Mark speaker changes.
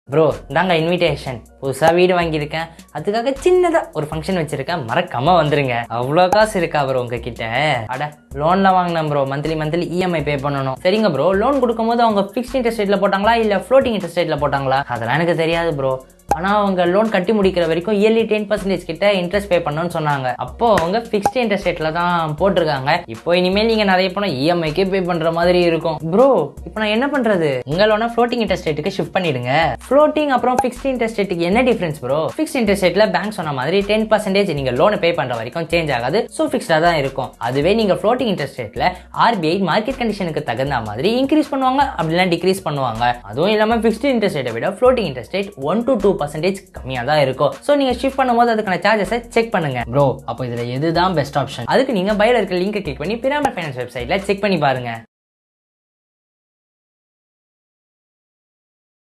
Speaker 1: bro இந்தாங்க invitation புதுசாக வீடு வாங்கியிருக்கேன் அதுக்காக சின்னதாக ஒரு ஃபங்க்ஷன் வச்சிருக்கேன் மறக்காம வந்துருங்க அவ்வளோ காசு இருக்கா ப்ரோ உங்ககிட்ட அட லோன்ல வாங்கினேன் bro monthly monthly EMI pay பண்ணணும் சரிங்க ப்ரோ லோன் கொடுக்கும்போது அவங்க ஃபிக்ஸ்ட் இன்ட்ரெஸ்ட் ரேட்ல போட்டாங்களா இல்லை ஃப்ளோட்டிங் இன்ட்ரெஸ்ட் ரேட்ல போட்டாங்களா அதெல்லாம் எனக்கு தெரியாது ப்ரோ ஆனால் அவங்க லோன் கட்டி முடிக்கிற வரைக்கும் இயர்லி டென் பர்சன்டேஜ் கிட்ட இன்ட்ரெஸ்ட் பே பண்ணணும்னு சொன்னாங்க அப்போ அவங்க ஃபிக்ஸ்ட் இன்ட்ரெஸ்ட் ரேட்ல தான் போட்டிருக்காங்க இப்போ இனிமேல் நீங்க நிறைய பணம் இஎம்ஐக்கே பே பண்ற மாதிரி இருக்கும் ப்ரோ இப்போ நான் என்ன பண்றது உங்க லோனை ஃப்ளோட்டிங் இன்ட்ரெஸ்ட் ரேட்டுக்கு ஷிஃப்ட் பண்ணிடுங்க ஃப்ளோட்டிங் அப்புறம் ஃபிக்ஸ்ட் இன்ட்ரெஸ்ட் ரேட்டுக்கு என்ன டிஃபரன்ஸ் ப்ரோ ஃபிக்ஸ்ட் இன்ட்ரெஸ்ட் ரேட்ல பேங்க் சொன்ன மாதிரி டென் பர்சன்டேஜ் நீங்க லோன் பே பண்ற வரைக்கும் சேஞ்ச் ஆகாது ஸோ ஃபிக்ஸ்டா தான் இருக்கும் அதுவே நீங்க ஃப்ளோட்டிங் இன்ட்ரெஸ்ட் ரேட்ல ஆர்பிஐ மார்க்கெட் கண்டிஷனுக்கு தகுந்த மாதிரி இன்க்ரீஸ் பண்ணுவாங்க அப்படின்னா டிக்ரீஸ் பண்ணுவாங்க அதுவும் இல்லாம ஃபிக்ஸ்ட் இன்ட்ரெஸ்ட் ரேட்டை விட floating interest rate one to two percentage கம்மியாக தான் இருக்கும் ஸோ நீங்க ஷிஃப்ட் பண்ணும்போது அதுக்கான சார்ஜஸை செக் பண்ணுங்க ப்ரோ அப்போ இதுல எதுதான் பெஸ்ட் ஆப்ஷன் அதுக்கு நீங்க பைல இருக்க லிங்க் கிளிக் பண்ணி பிராமர் ஃபைனான்ஸ் வெப்சைட்ல செக் பண்ணி பாருங்க